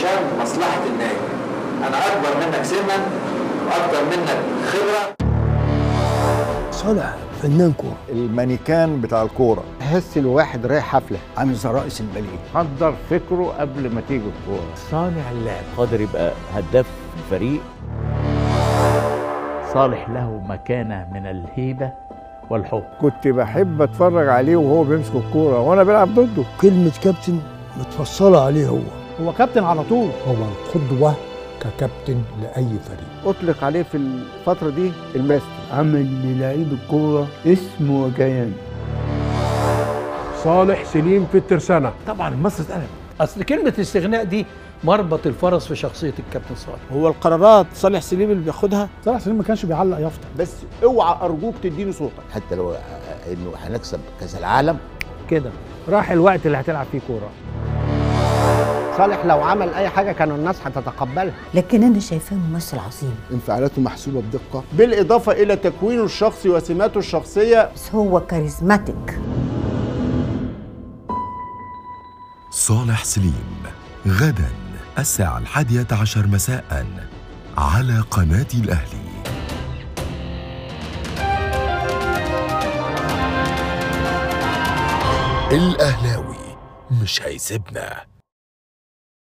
عشان مصلحه النادي انا اكبر منك سنا واكبر منك خبره صالح فنان كورة المانيكان بتاع الكوره تحس الواحد رايح حفلة عامل زي رئيس البلية حضر فكره قبل ما تيجي الكوره صانع اللعب قادر يبقى هداف الفريق صالح له مكانة من الهيبة والحب كنت بحب اتفرج عليه وهو بيمسك الكوره وانا بلعب ضده كلمة كابتن متفصلة عليه هو هو كابتن على طول هو القدوة ككابتن لأي فريق اطلق عليه في الفتره دي الماستر عمل للعيب الكورة اسم وكيان صالح سليم في الترسانة طبعا مصر اتقلب اصل كلمه استغناء دي مربط الفرس في شخصيه الكابتن صالح هو القرارات صالح سليم اللي بياخدها صالح سليم ما كانش بيعلق يافطه بس اوعى ارجوك تديني صوتك حتى لو انه هنكسب كاس العالم كده راح الوقت اللي هتلعب فيه كوره صالح لو عمل اي حاجه كانوا الناس هتتقبلها لكن انا شايفاه ممثل عظيم انفعالاته محسوبه بدقه بالاضافه الى تكوينه الشخصي وسماته الشخصيه بس هو كاريزماتيك صالح سليم غدا الساعة الحادية عشر مساء على قناة الأهلي الأهلاوي مش هيسيبنا